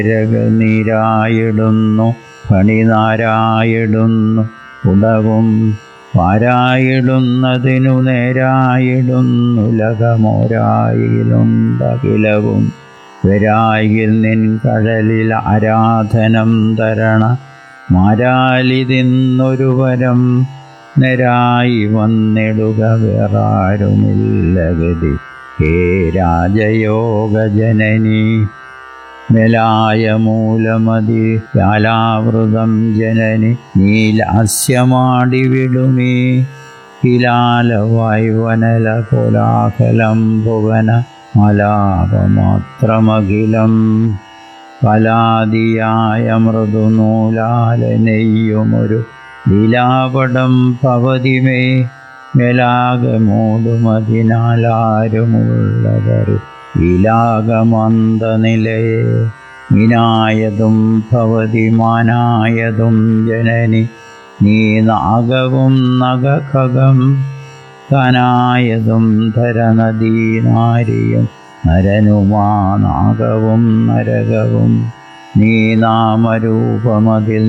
രകനീരായിടുന്നു ഫണിനാരായിടുന്നു ഉടവും പാരായിടുന്നതിനു നേരായിടുന്നു ലകമോരായിലുണ്ടകിലവും വരായിൽ നിൻ കടലിൽ ആരാധനം തരണ മാരാലിതിന്നൊരു വരം നിരായി വന്നിടുക വേറാരുമില്ല ഗതി ഹേ രാജയോഗ ജനനി നിലായ മൂലമതി ശാലാവൃതം ജനനി നീലാസ്യമാടി വിടുമീ ഹിലാലവായ്വനല കോലാഹലം ഭുവന മലാപമാത്രമഖിലം കലാദിയായ മൃദുനൂലാല നെയ്യുമൊരു ലീലാപടം ഭവതിമേ മേലാകമൂടുമതിനാലാരുമുള്ളവർ ലീലാകമന്ത നിലയെ മിനായതും ഭവതി മാനായതും ജനനി നീ നാഗവും നഗഖകം കനായതും ധരനദീനാരിയും നരനുമാ നാഗവും നരകവും നീ നാമരൂപമതിൽ